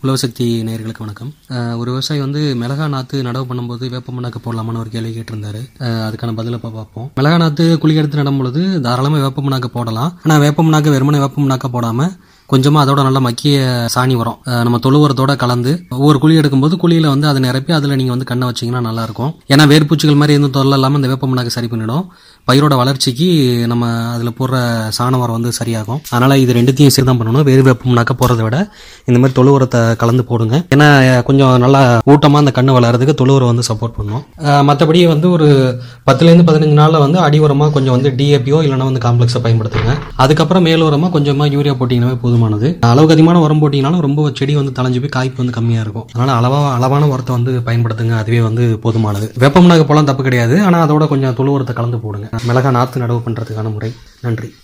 உழவசக்தி நேயர்களுக்கு வணக்கம் அஹ் ஒரு விவசாயி வந்து மிளகா நாற்று நடவு பண்ணும்போது வேப்ப மண்ணாக்கு போடலாமான்னு ஒரு கேள்வி கேட்டிருந்தாரு அஹ் அதுக்கான பதிலை இப்போ பார்ப்போம் மிளகா நாற்று குழி எடுத்து நடும் பொழுது தாராளமாக வேப்ப மண்ணாக்கு போடலாம் ஆனால் வேப்ப மண்ணாக்கு வெறுமனே வேப்ப மண்ணாக்க போடாமல் கொஞ்சமாக அதோட நல்ல மக்கிய சாணி வரும் அஹ் நம்ம தொழு உரத்தோட கலந்து ஒவ்வொரு குழி எடுக்கும்போது குழியில் வந்து அதை நிரப்பி அதில் நீங்கள் வந்து கண்ணை வச்சீங்கன்னா நல்லா இருக்கும் ஏன்னா வேர்பூச்சிகள் மாதிரி எதுவும் தொல்லை இல்லாமல் இந்த வேப்ப மண்ணாக்கு சரி பண்ணிடும் பயிரோட வளர்ச்சிக்கு நம்ம அதில் போடுற சாண உரம் வந்து சரியாகும் அதனால் இது ரெண்டுத்தையும் சரி தான் பண்ணணும் வேறு வேப்ப மண்ணாக்க போகிறத விட இந்த மாதிரி தொழு உரத்தை கலந்து போடுங்க ஏன்னா அஹ், கொஞ்சம் நல்லா ஊட்டமாக அந்த கண்ணு வளர்றதுக்கு தொழு உரம் வந்து சப்போர்ட் பண்ணும் அஹ், மற்றபடி வந்து ஒரு பத்துலேருந்து பதினஞ்சு நாளில் வந்து அடி உரமாக கொஞ்சம் வந்து டிஏபியோ இல்லைன்னா வந்து காம்ப்ளெக்ஸை பயன்படுத்துங்க அதுக்கப்புறம் மேல் உரமாக கொஞ்சமாக யூரியா போட்டிங்கனாவே போதுமானது அளவுக்கு அதிகமான உரம் போட்டிங்கனாலும் ரொம்ப செடி வந்து தளைஞ்சு போய் காய்ப்பு வந்து கம்மியாக இருக்கும் அதனால் அளவா அளவான உரத்தை வந்து பயன்படுத்துங்க அதுவே வந்து போதுமானது வெப்பம்னாக்க போலாம் தப்பு கிடையாது ஆனால் அதோட கொஞ்சம் தொழு உரத்தை கலந்து போடுங்க மிளகா நாற்று நடவு பண்ணுறதுக்கான முறை நன்றி